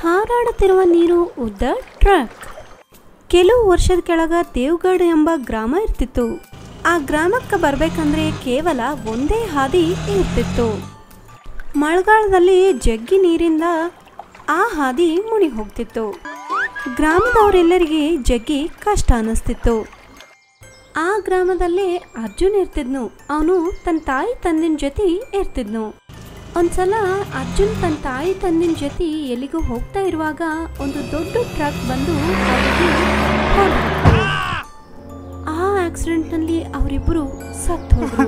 ಹಾರಾಡುತ್ತಿರುವ ನೀರು ಉದ್ದ ಟ್ರಕ್ ಕೆಲವು ವರ್ಷದ ಕೆಳಗ ದೇವ್ಗಢ ಎಂಬ ಗ್ರಾಮ ಇರ್ತಿತ್ತು ಆ ಗ್ರಾಮಕ್ಕೆ ಬರಬೇಕಂದ್ರೆ ಕೇವಲ ಒಂದೇ ಹಾದಿ ಇರ್ತಿತ್ತು ಮಳೆಗಾಲದಲ್ಲಿ ಜಗ್ಗಿ ನೀರಿಂದ ಆ ಹಾದಿ ಮುಣಿ ಹೋಗ್ತಿತ್ತು ಗ್ರಾಮದವರೆಲ್ಲರಿಗೆ ಜಗ್ಗಿ ಕಷ್ಟ ಅನ್ನಿಸ್ತಿತ್ತು ಆ ಗ್ರಾಮದಲ್ಲಿ ಅರ್ಜುನ್ ಇರ್ತಿದ್ನು ಅವನು ತನ್ನ ತಾಯಿ ತಂದಿನ ಜೊತೆ ಇರ್ತಿದ್ನು ಒಂದ್ಸಲ ಅರ್ಜುನ್ ತನ್ನ ತಾಯಿ ತಂದಿನ ಜೊತೆ ಎಲ್ಲಿಗೂ ಹೋಗ್ತಾ ಇರುವಾಗ ಒಂದು ದೊಡ್ಡ ಟ್ರಕ್ ಬಂದು ಅವರಿಗೆ ಹೊಡ್ದಾಕ್ತು. ಆ ಆಕ್ಸಿಡೆಂಟ್ನಲ್ಲಿ ಅವರಿಬ್ಬರು ಸತ್ತು ಹೋದ್ರು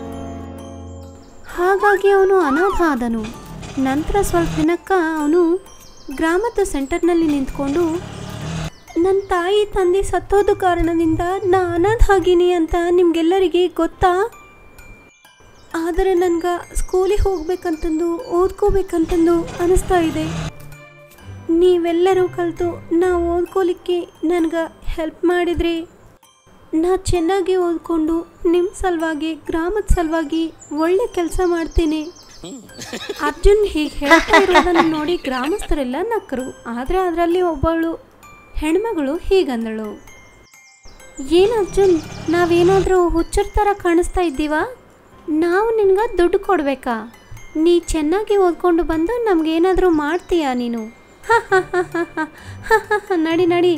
ಹಾಗಾಗಿ ಅವನು ಅನಾಥ ಆದನು ನಂತರ ಸ್ವಲ್ಪ ದಿನಕ್ಕ ಅವನು ಗ್ರಾಮದ ಸೆಂಟರ್ನಲ್ಲಿ ನಿಂತ್ಕೊಂಡು ನನ್ನ ತಾಯಿ ತಂದೆ ಸತ್ತೋದ ಕಾರಣದಿಂದ ನಾ ಅನಾಥ ಆಗೀನಿ ಅಂತ ನಿಮ್ಗೆಲ್ಲರಿಗೆ ಗೊತ್ತಾ ಆದರೆ ನನ್ಗೆ ಸ್ಕೂಲಿಗೆ ಹೋಗ್ಬೇಕಂತಂದು ಓದ್ಕೋಬೇಕಂತಂದು ಅನಿಸ್ತಾ ಇದೆ ನೀವೆಲ್ಲರೂ ಕಲಿತು ನಾ ಓದ್ಕೋಲಿಕ್ಕೆ ನನಗೆ ಹೆಲ್ಪ್ ಮಾಡಿದ್ರಿ ನಾ ಚೆನ್ನಾಗಿ ಓದ್ಕೊಂಡು ನಿಮ್ಮ ಸಲುವಾಗಿ ಗ್ರಾಮದ ಸಲುವಾಗಿ ಒಳ್ಳೆ ಕೆಲಸ ಮಾಡ್ತೀನಿ ಅರ್ಜುನ್ ಹೀಗೆ ಹೇಳ್ತಾ ಇರೋದನ್ನು ನೋಡಿ ಗ್ರಾಮಸ್ಥರೆಲ್ಲ ನಕ್ಕರು ಆದರೆ ಅದರಲ್ಲಿ ಒಬ್ಬಳು ಹೆಣ್ಮಗಳು ಹೀಗಂದಳು ಏನು ಅರ್ಜುನ್ ನಾವೇನಾದರೂ ಹುಚ್ಚರ ಥರ ಕಾಣಿಸ್ತಾ ಇದ್ದೀವಾ ನಾವು ನಿನ್ಗೆ ದುಡ್ಡು ಕೊಡಬೇಕಾ ನೀ ಚೆನ್ನಾಗಿ ಓದ್ಕೊಂಡು ಬಂದು ನಮಗೇನಾದರೂ ಮಾಡ್ತೀಯಾ ನೀನು ಹ ಹ ಹ ಹ ಹ ಹ ಹ ಹ ನಡಿ ನಡಿ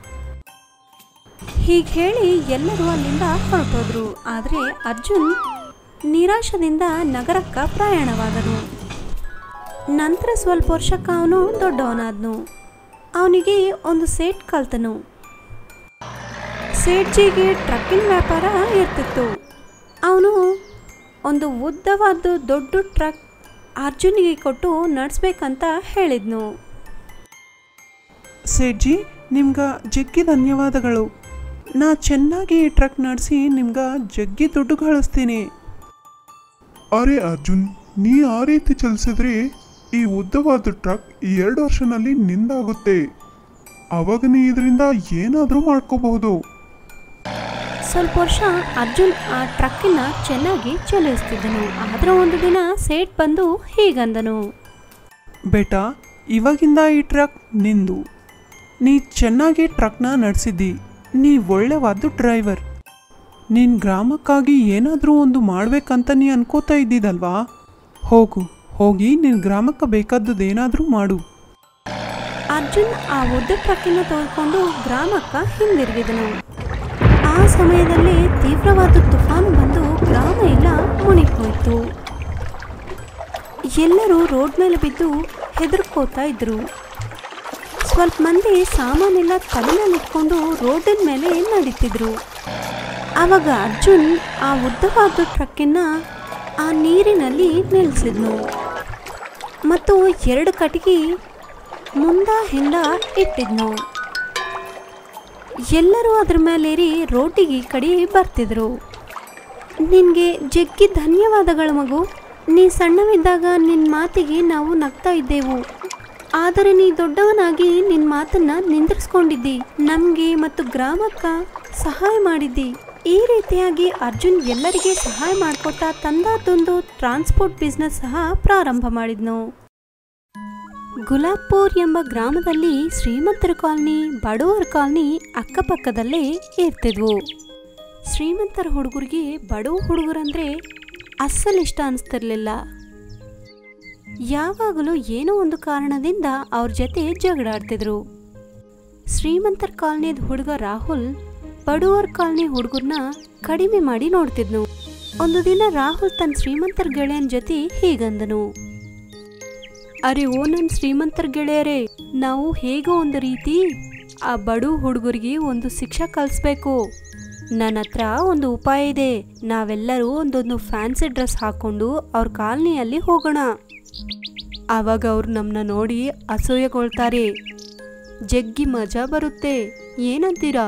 ಹೀಗೆ ಹೇಳಿ ಎಲ್ಲರೂ ಅಲ್ಲಿಂದ ಹೊರಟೋದ್ರು ಆದರೆ ಅರ್ಜುನ್ ನಿರಾಶದಿಂದ ನಗರಕ್ಕೆ ಪ್ರಯಾಣವಾದನು ನಂತರ ಸ್ವಲ್ಪ ವರ್ಷಕ್ಕೆ ಅವನು ದೊಡ್ಡವನಾದನು ಅವನಿಗೆ ಒಂದು ಸೇಟ್ ಕಲ್ತನು ಸೇಟ್ಜಿಗೆ ಟ್ರಕ್ಕಿಂಗ್ ವ್ಯಾಪಾರ ಇರ್ತಿತ್ತು ಅವನು ಒಂದು ಉದ್ದವಾದ ದೊಡ್ಡ ಟ್ರಕ್ ಅರ್ಜುನಿಗೆ ಕೊಟ್ಟು ನಡೆಸ್ಬೇಕಂತ ಹೇಳಿದ್ನು ಸೇಠ್ಜಿ ನಿಮ್ಗೆ ಜಗ್ಗಿ ಧನ್ಯವಾದಗಳು ನಾ ಚೆನ್ನಾಗಿ ಈ ಟ್ರಕ್ ನಡೆಸಿ ನಿಮ್ಗೆ ಜಗ್ಗಿ ದುಡ್ಡು ಕಳಿಸ್ತೀನಿ ಅರೆ ಅರ್ಜುನ್ ನೀ ಆ ರೀತಿ ಚಲಿಸಿದ್ರೆ ಈ ಉದ್ದವಾದ ಟ್ರಕ್ ಈ ಎರಡು ವರ್ಷನಲ್ಲಿ ನಿಂದಾಗುತ್ತೆ ಅವಾಗ ನೀ ಇದರಿಂದ ಏನಾದರೂ ಮಾಡ್ಕೋಬಹುದು ಸ್ವಲ್ಪ ವರ್ಷ ಅರ್ಜುನ್ ಆ ಟ್ರಕ್ಕಿನ ಚೆನ್ನಾಗಿ ಚಲಾಯಿಸ್ತಿದ್ದನು ಆದರೆ ಒಂದು ದಿನ ಸೇಟ್ ಬಂದು ಹೀಗಂದನು ಬೇಟಾ ಇವಾಗಿಂದ ಈ ಟ್ರಕ್ ನಿಂದು ನೀ ಚೆನ್ನಾಗಿ ಟ್ರಕ್ನ ನಡೆಸಿದ್ದಿ ನೀ ಒಳ್ಳೆವಾದ ಡ್ರೈವರ್ ನೀನು ಗ್ರಾಮಕ್ಕಾಗಿ ಏನಾದರೂ ಒಂದು ಮಾಡ್ಬೇಕಂತ ನೀ ಅನ್ಕೋತಾ ಇದ್ದಿದ್ದಲ್ವಾ ಹೋಗು ಹೋಗಿ ನಿನ್ನ ಗ್ರಾಮಕ್ಕೆ ಬೇಕಾದದ್ದು ಏನಾದರೂ ಮಾಡು ಅರ್ಜುನ್ ಆ ಉದ್ದ ಟ್ರಕ್ಕಿನ ತೆಗೆದುಕೊಂಡು ಗ್ರಾಮಕ್ಕೆ ಹಿಂದಿರುಗಿದನು ಆ ಸಮಯದಲ್ಲಿ ತೀವ್ರವಾದ ತುಫಾನು ಬಂದು ಗ್ರಾಮ ಎಲ್ಲ ಮುಣಿಹೋಯ್ತು ಎಲ್ಲರೂ ರೋಡ್ ಮೇಲೆ ಬಿದ್ದು ಹೆದರ್ಕೋತಾ ಇದ್ರು ಸ್ವಲ್ಪ ಮಂದಿ ಸಾಮಾನೆಲ್ಲ ತಲೆ ಮೇಲೆ ಇಟ್ಕೊಂಡು ರೋಡಿನ ಮೇಲೆ ನಡೀತಿದ್ರು ಆವಾಗ ಅರ್ಜುನ್ ಆ ಉದ್ದವಾದ ಟ್ರಕ್ಕಿನ ಆ ನೀರಿನಲ್ಲಿ ನಿಲ್ಲಿಸಿದ್ನು ಮತ್ತು ಎರಡು ಕಟ್ಟಿಗೆ ಮುಂದ ಹಿಂದ ಇಟ್ಟಿದ್ನು ಎಲ್ಲರೂ ಅದ್ರ ಮೇಲೇರಿ ರೋಟಿಗೆ ಈ ಕಡೆ ಬರ್ತಿದ್ರು ನಿನಗೆ ಜಗ್ಗಿ ಧನ್ಯವಾದಗಳು ಮಗು ನೀ ಸಣ್ಣವಿದ್ದಾಗ ನಿನ್ನ ಮಾತಿಗೆ ನಾವು ನಗ್ತಾ ಇದ್ದೆವು ಆದರೆ ನೀ ದೊಡ್ಡವನಾಗಿ ನಿನ್ನ ಮಾತನ್ನ ನಿಂದ್ರಿಸ್ಕೊಂಡಿದ್ದಿ ನಮಗೆ ಮತ್ತು ಗ್ರಾಮಕ್ಕ ಸಹಾಯ ಮಾಡಿದ್ದಿ ಈ ರೀತಿಯಾಗಿ ಅರ್ಜುನ್ ಎಲ್ಲರಿಗೆ ಸಹಾಯ ಮಾಡ್ಕೊತಾ ತಂದಾದೊಂದು ಟ್ರಾನ್ಸ್ಪೋರ್ಟ್ ಬಿಸ್ನೆಸ್ ಸಹ ಪ್ರಾರಂಭ ಮಾಡಿದ್ನು ಗುಲಾಬ್ಪುರ್ ಎಂಬ ಗ್ರಾಮದಲ್ಲಿ ಶ್ರೀಮಂತರ ಕಾಲನಿ ಬಡವರ ಕಾಲನಿ ಅಕ್ಕಪಕ್ಕದಲ್ಲೇ ಇರ್ತಿದ್ವು ಶ್ರೀಮಂತರ ಹುಡುಗರಿಗೆ ಬಡವ ಹುಡುಗರಂದ್ರೆ ಅಸ್ಸಲ್ ಇಷ್ಟ ಅನಿಸ್ತಿರ್ಲಿಲ್ಲ ಯಾವಾಗಲೂ ಏನೋ ಒಂದು ಕಾರಣದಿಂದ ಅವ್ರ ಜೊತೆ ಜಗಳಾಡ್ತಿದ್ರು ಶ್ರೀಮಂತರ ಕಾಲನಿದ ಹುಡುಗ ರಾಹುಲ್ ಬಡವರ ಕಾಲನಿ ಹುಡುಗರನ್ನ ಕಡಿಮೆ ಮಾಡಿ ನೋಡ್ತಿದ್ನು ಒಂದು ದಿನ ರಾಹುಲ್ ತನ್ನ ಶ್ರೀಮಂತರ ಗೆಳೆಯನ ಜೊತೆ ಹೀಗಂದನು ಅರೆ ಓ ನನ್ನ ಶ್ರೀಮಂತರ ಗೆಳೆಯರೇ ನಾವು ಹೇಗೋ ಒಂದು ರೀತಿ ಆ ಬಡು ಹುಡುಗರಿಗೆ ಒಂದು ಶಿಕ್ಷೆ ಕಲಿಸ್ಬೇಕು ನನ್ನ ಹತ್ರ ಒಂದು ಉಪಾಯ ಇದೆ ನಾವೆಲ್ಲರೂ ಒಂದೊಂದು ಫ್ಯಾನ್ಸಿ ಡ್ರೆಸ್ ಹಾಕೊಂಡು ಅವ್ರ ಕಾಲನಿಯಲ್ಲಿ ಹೋಗೋಣ ಆವಾಗ ಅವ್ರು ನಮ್ಮನ್ನ ನೋಡಿ ಅಸೂಯೆಗೊಳ್ತಾರೆ ಜಗ್ಗಿ ಮಜಾ ಬರುತ್ತೆ ಏನಂತೀರಾ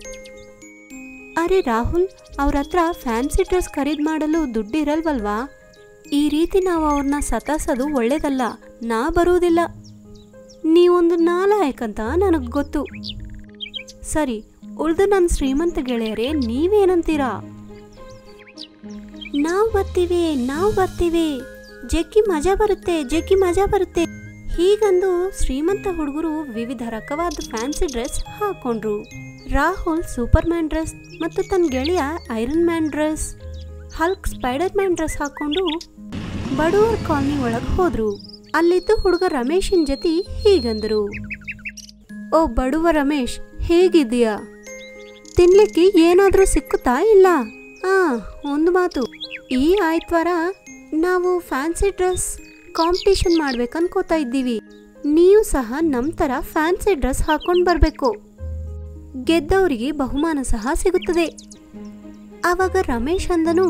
ಅರೆ ರಾಹುಲ್ ಅವ್ರ ಹತ್ರ ಫ್ಯಾನ್ಸಿ ಡ್ರೆಸ್ ಖರೀದಿ ಮಾಡಲು ದುಡ್ಡು ಇರಲ್ವಲ್ವಾ ಈ ರೀತಿ ನಾವು ಅವ್ರನ್ನ ಸತಾಸೋದು ಒಳ್ಳೇದಲ್ಲ ನಾ ಬರುವುದಿಲ್ಲ ನೀವೊಂದು ನಾಲಾಯಕಂತ ನನಗೆ ಗೊತ್ತು ಸರಿ ಉಳಿದು ನನ್ನ ಶ್ರೀಮಂತ ಗೆಳೆಯರೇ ನೀವೇನಂತೀರಾ ನಾವು ಬರ್ತೀವಿ ನಾವು ಬರ್ತೀವಿ ಜಗ್ಗಿ ಮಜಾ ಬರುತ್ತೆ ಜಗ್ಗಿ ಮಜಾ ಬರುತ್ತೆ ಹೀಗಂದು ಶ್ರೀಮಂತ ಹುಡುಗರು ವಿವಿಧ ರಕವಾದ ಫ್ಯಾನ್ಸಿ ಡ್ರೆಸ್ ಹಾಕೊಂಡ್ರು ರಾಹುಲ್ ಸೂಪರ್ ಮ್ಯಾನ್ ಡ್ರೆಸ್ ಮತ್ತು ತನ್ನ ಗೆಳೆಯ Iron Man dress Hulk Spiderman dress ಹಾಕೊಂಡು ಬಡವರ ಕಾಲನಿ ಒಳಗೆ ಹೋದ್ರು ಅಲ್ಲಿದ್ದು ಹುಡುಗ ರಮೇಶನ್ ಜೊತೆ ಹೀಗಂದರು ಓ ಬಡವ ರಮೇಶ್ ಹೇಗಿದೀಯಾ ತಿನ್ಲಿಕ್ಕೆ ಏನಾದರೂ ಸಿಕ್ಕುತ್ತಾ ಇಲ್ಲ ಆ ಒಂದು ಮಾತು ಈ ಆಯ್ತವಾರ ನಾವು ಫ್ಯಾನ್ಸಿ ಡ್ರೆಸ್ ಕಾಂಪಿಟಿಷನ್ ಮಾಡ್ಬೇಕು ಅನ್ಕೋತಾ ಇದ್ದೀವಿ ನೀವು ಸಹ ನಮ್ಮ ಥರ ಫ್ಯಾನ್ಸಿ ಡ್ರೆಸ್ ಹಾಕೊಂಡು ಬರಬೇಕು ಗೆದ್ದವರಿಗೆ ಬಹುಮಾನ ಸಹ ಸಿಗುತ್ತದೆ ಆವಾಗ ರಮೇಶ್ ಅಂದನು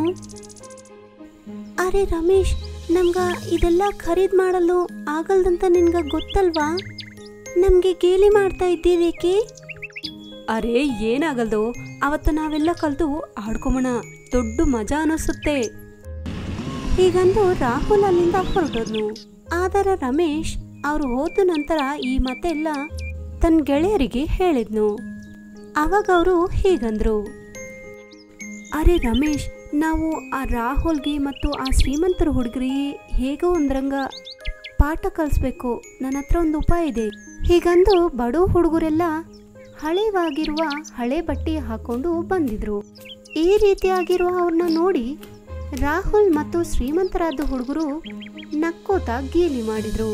ಅರೆ ರಮೇಶ್ ನಮ್ಗ ಇದೆಲ್ಲ ಖರೀದ್ ಮಾಡಲು ಆಗಲ್ದಂತ ನಿನ್ಗ ಗೊತ್ತಲ್ವಾ ನಮ್ಗೆ ಗೇಲಿ ಮಾಡ್ತಾ ಇದ್ದೀರೇಕೆ ಅರೆ ಏನಾಗಲ್ದು ಅವತ್ತು ನಾವೆಲ್ಲ ಕಲ್ತು ಆಡ್ಕೊಂಬಣ ದೊಡ್ಡ ಮಜಾ ಅನಿಸುತ್ತೆ ಹೀಗಂದು ರಾಹುಲ್ ಅಲ್ಲಿಂದ ಹೊರಟೋದ್ನು ಆದರೆ ರಮೇಶ್ ಅವರು ಹೋದ ನಂತರ ಈ ಮಾತೆಲ್ಲ ತನ್ನ ಗೆಳೆಯರಿಗೆ ಹೇಳಿದ್ನು ಅವಾಗ ಅವರು ಹೀಗಂದ್ರು ಅರೆ ರಮೇಶ್ ನಾವು ಆ ರಾಹುಲ್ಗೆ ಮತ್ತು ಆ ಶ್ರೀಮಂತರ ಹುಡುಗರಿಗೆ ಹೇಗೋ ಒಂದ್ರಂಗ ಪಾಠ ಕಲಿಸ್ಬೇಕು ನನ್ನ ಹತ್ರ ಒಂದು ಉಪಾಯ ಇದೆ ಹೀಗಂದು ಬಡ ಹುಡುಗರೆಲ್ಲ ಹಳೆವಾಗಿರುವ ಹಳೆ ಬಟ್ಟೆ ಹಾಕೊಂಡು ಬಂದಿದ್ರು ಈ ರೀತಿಯಾಗಿರುವ ಅವ್ರನ್ನ ನೋಡಿ ರಾಹುಲ್ ಮತ್ತು ಶ್ರೀಮಂತರಾದ ಹುಡುಗರು ನಕ್ಕೋತ ಗೇಲಿ ಮಾಡಿದ್ರು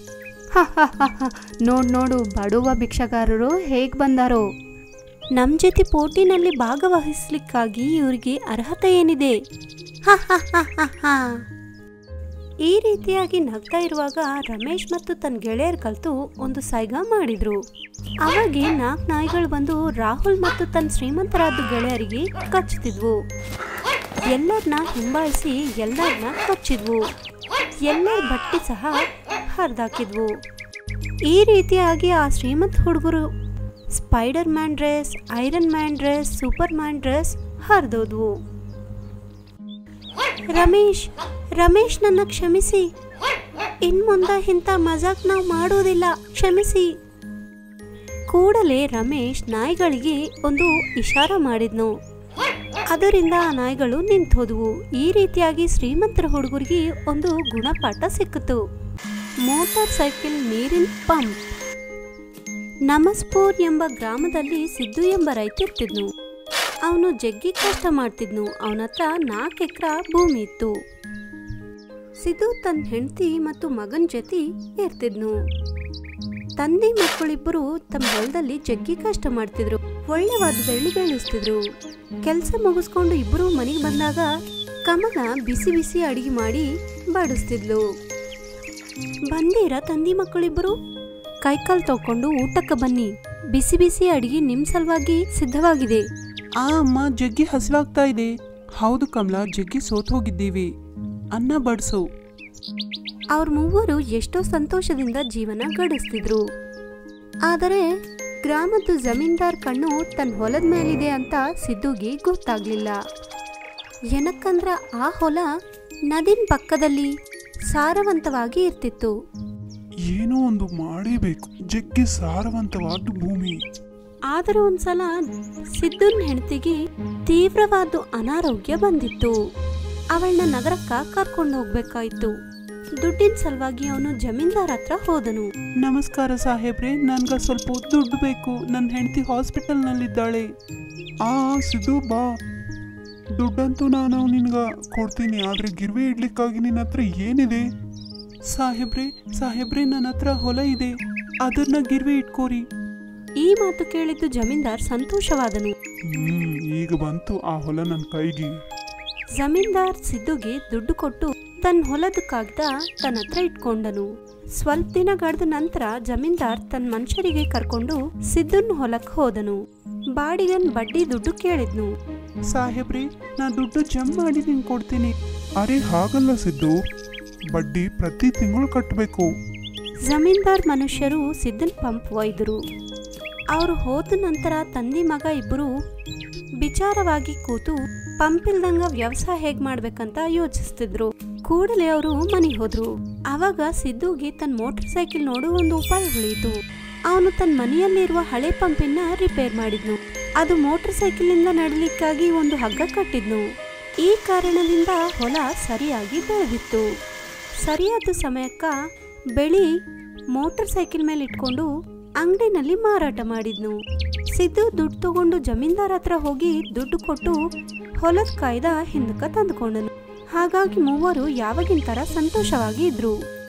ನೋಡ್ ನೋಡು ಬಡವ ಭಿಕ್ಷಗಾರರು ಹೇಗ್ ಬಂದಾರೋ ನಮ್ ಜೊತೆ ಪೋಟಿನಲ್ಲಿ ಭಾಗವಹಿಸ್ಲಿಕ್ಕಾಗಿ ಇವ್ರಿಗೆ ಅರ್ಹತೆ ಏನಿದೆ ಹ ಹ ಹ ಹ ಹ. ಈ ರೀತಿಯಾಗಿ ನಗ್ತಾ ಇರುವಾಗ ರಮೇಶ್ ಮತ್ತು ತನ್ನ ಗೆಳೆಯರ್ ಕಲ್ತು ಒಂದು ಸೈಗ ಮಾಡಿದ್ರು ಅವಾಗೆ ನಾಲ್ಕು ನಾಯಿಗಳು ಬಂದು ರಾಹುಲ್ ಮತ್ತು ತನ್ನ ಶ್ರೀಮಂತರಾದ ಗೆಳೆಯರಿಗೆ ಕಚ್ಚುತ್ತಿದ್ವು ಎಲ್ಲರನ್ನ ಹಿಂಬಾಲಿಸಿ ಎಲ್ಲರನ್ನ ಕಚ್ಚಿದ್ವು ಎಲ್ಲರ ಬಟ್ಟೆ ಸಹ ಹರಿದಾಕಿದ್ವು ಈ ರೀತಿಯಾಗಿ ಆ ಶ್ರೀಮಂತ ಹುಡುಗರು Spiderman dress Iron Man dress Superman dress ಹರಿದೋದ್ವು ರಮೇಶ್ ರಮೇಶ್ ನನ್ನ ಕ್ಷಮಿಸಿ ಇನ್ ಮುಂದೆ ಇಂಥ ಮಜಾಕ್ ನಾವು ಮಾಡೋದಿಲ್ಲ ಕ್ಷಮಿಸಿ ಕೂಡಲೇ ರಮೇಶ್ ನಾಯಿಗಳಿಗೆ ಒಂದು ಇಶಾರ ಮಾಡಿದ್ನು ಅದರಿಂದ ಆ ನಾಯಿಗಳು ನಿಂತೋದ್ವು ಈ ರೀತಿಯಾಗಿ ಶ್ರೀಮಂತರ ಹುಡುಗರಿಗೆ ಒಂದು ಗುಣಪಾಠ ಸಿಕ್ಕಿತು ಮೋಟಾರ್ ಸೈಕಲ್ ನೀರಿನ ಪಂಪ್ ನಮಸ್ಪೂರ್ ಎಂಬ ಗ್ರಾಮದಲ್ಲಿ ಸಿದ್ದು ಎಂಬ ರೈತ ಇರ್ತಿದ್ನು ಅವನು ಜಗ್ಗಿ ಕಷ್ಟ ಮಾಡ್ತಿದ್ನು ಅವನ ಹತ್ರ ನಾಲ್ಕು ಎಕರೆ ಭೂಮಿ ಇತ್ತು ಸಿದ್ದು ತನ್ನ ಹೆಂಡತಿ ಮತ್ತು ಮಗನ ಜೊತೆ ಇರ್ತಿದ್ನು ತಂದೆ ಮಕ್ಕಳಿಬ್ಬರು ತಮ್ಮ ಹೊಲದಲ್ಲಿ ಜಗ್ಗಿ ಕಷ್ಟ ಮಾಡ್ತಿದ್ರು ಒಳ್ಳೆವಾದ ಬೆಳ್ಳಿ ಬೆಳೆಸ್ತಿದ್ರು ಕೆಲಸ ಮುಗಿಸ್ಕೊಂಡು ಇಬ್ಬರು ಮನೆಗೆ ಬಂದಾಗ ಕಮಲ ಬಿಸಿ ಬಿಸಿ ಅಡಿಗೆ ಮಾಡಿ ಬಡಿಸ್ತಿದ್ಲು ಬಂದೀರ ತಂದಿ ಮಕ್ಕಳಿಬ್ಬರು ಕೈಕಾಲ್ ತಗೊಂಡು ಊಟಕ್ಕೆ ಬನ್ನಿ ಬಿಸಿ ಬಿಸಿ ಅಡಿಗೆ ನಿಮ್ ಸಲುವಾಗಿ ಸಿದ್ಧವಾಗಿದೆ ಆ ಅಮ್ಮ ಜಗ್ಗಿ ಹಸಿವಾಗ್ತಾ ಇದೆ ಹೌದು ಕಮಲಾ ಜಗ್ಗಿ ಸೋತ್ ಹೋಗಿದ್ದೀವಿ ಅನ್ನ ಬಡ್ಸು ಅವ್ರ ಮೂವರು ಎಷ್ಟೋ ಸಂತೋಷದಿಂದ ಜೀವನ ಗಡಿಸ್ತಿದ್ರು ಆದರೆ ಗ್ರಾಮದ ಜಮೀನ್ದಾರ್ ಕಣ್ಣು ತನ್ನ ಹೊಲದ ಮೇಲಿದೆ ಅಂತ ಸಿದ್ದುಗೆ ಗೊತ್ತಾಗ್ಲಿಲ್ಲ ಏನಕ್ಕಂದ್ರ ಆ ಹೊಲ ನದಿನ ಪಕ್ಕದಲ್ಲಿ ಸಾರವಂತವಾಗಿ ಇರ್ತಿತ್ತು ಏನೋ ಒಂದು ಮಾಡೇಬೇಕು ಜಗ್ಗಿ ಸಾರವಂತವಾದ ಭೂಮಿ ಆದರೂ ಒಂದ್ಸಲ ಸಿದ್ದುನ್ ಹೆಂಡತಿಗೆ ತೀವ್ರವಾದ ಅನಾರೋಗ್ಯ ಬಂದಿತ್ತು ಅವಳನ್ನ ನಗರಕ್ಕ ಕರ್ಕೊಂಡು ಹೋಗ್ಬೇಕಾಯ್ತು ದುಡ್ಡಿನ ಸಲುವಾಗಿ ಅವನು ಜಮೀನ್ದಾರ್ ಹತ್ರ ಹೋದನು ನಮಸ್ಕಾರ ಸಾಹೇಬ್ರೆ ನನ್ಗ ಸ್ವಲ್ಪ ದುಡ್ಡು ಬೇಕು ನನ್ನ ಹೆಂಡತಿ ಹಾಸ್ಪಿಟಲ್ನಲ್ಲಿದ್ದಾಳೆ ಆ ಸಿದ್ದು ಬಾ ದುಡ್ಡಂತೂ ನಾನು ನಿನ್ಗ ಕೊಡ್ತೀನಿ ಆದ್ರೆ ಗಿರ್ವಿ ಇಡ್ಲಿಕ್ಕಾಗಿ ನಿನ್ನ ಹತ್ರ ಏನಿದೆ ಸಾಹೇಬ್ರೆ ಸಾಹೇಬ್ರೆ ನನ್ನ ಹತ್ರ ಹೊಲ ಇದೆ ಅದನ್ನ ಗಿರ್ವಿ ಇಟ್ಕೋರಿ ಈ ಮಾತು ಕೇಳಿದ್ದು ಜಮೀನ್ದಾರ್ ಸಂತೋಷವಾದನು ಹ್ಮ್ ಈಗ ಬಂತು ಆ ಹೊಲ ನನ್ನ ಕೈಗೆ ಜಮೀನ್ದಾರ್ ಸಿದ್ದುಗೆ ದುಡ್ಡು ಕೊಟ್ಟು ತನ್ನ ಹೊಲದ ಕಾಗ್ದ ತನ್ನ ಹತ್ರ ಇಟ್ಕೊಂಡನು ಸ್ವಲ್ಪ ದಿನ ಗಡ್ದ ನಂತರ ಜಮೀನ್ದಾರ್ ತನ್ನ ಮನುಷ್ಯರಿಗೆ ಕರ್ಕೊಂಡು ಸಿದ್ದುನ್ ಹೊಲಕ್ಕೆ ಹೋದನು ಬಾಡಿಗನ್ ಬಡ್ಡಿ ದುಡ್ಡು ಕೇಳಿದ್ನು ಸಾಹೇಬ್ರೆ ನಾ ದುಡ್ಡು ಜಮ್ ಮಾಡಿ ನಿಂಗೆ ಕೊಡ್ತೀನಿ ಅರೆ ಹಾಗಲ್ಲ ಸಿದ್ದು ಬಡ್ಡಿ ಪ್ರತಿ ತಿಂಗಳು ಕಟ್ಟಬೇಕು ಜಮೀನ್ದಾರ್ ಮನುಷ್ಯರು ಸಿದ್ದನ್ ಪಂಪ್ ಒಯ್ದರು ಅವರು ಹೋದ ನಂತರ ತಂದೆ ಮಗ ಇಬ್ಬರು ವಿಚಾರವಾಗಿ ಕೂತು ಪಂಪ್ ಇಲ್ದಂಗ ವ್ಯವಸಾಯ ಹೇಗ್ ಮಾಡ್ಬೇಕಂತ ಯೋಚಿಸ್ತಿದ್ರು ಕೂಡಲೇ ಅವರು ಮನೆಗೆ ಹೋದ್ರು ಅವಾಗ ಸಿದ್ದುಗೆ ತನ್ನ ಮೋಟರ್ ಸೈಕಲ್ ನೋಡು ಒಂದು ಉಪಾಯ ಉಳಿಯಿತು ಅವನು ತನ್ನ ಮನೆಯಲ್ಲಿರುವ ಹಳೆ ಪಂಪಿನ ರಿಪೇರ್ ಮಾಡಿದ್ನು ಅದು ಮೋಟರ್ ಸೈಕಲಿಂದ ನಡಲಿಕ್ಕಾಗಿ ಒಂದು ಹಗ್ಗ ಕಟ್ಟಿದ್ನು ಈ ಕಾರಣದಿಂದ ಹೊಲ ಸರಿಯಾಗಿ ಬೆಳೆದಿತ್ತು ಸರಿಯಾದ ಸಮಯಕ್ಕ ಬೆಳಿ ಮೋಟಾರ್ ಸೈಕಲ್ ಮೇಲೆ ಇಟ್ಕೊಂಡು ಅಂಗಡಿನಲ್ಲಿ ಮಾರಾಟ ಮಾಡಿದ್ನು ಸಿದ್ದು ದುಡ್ಡು ತಗೊಂಡು ಜಮೀನ್ದಾರ್ ಹತ್ರ ಹೋಗಿ ದುಡ್ಡು ಕೊಟ್ಟು ಹೊಲದ ಕಾಯ್ದ ಹಿಂದಕ್ಕ ತಂದುಕೊಂಡನು ಹಾಗಾಗಿ ಮೂವರು ಯಾವಾಗಿನ ತರ ಸಂತೋಷವಾಗಿ ಇದ್ರು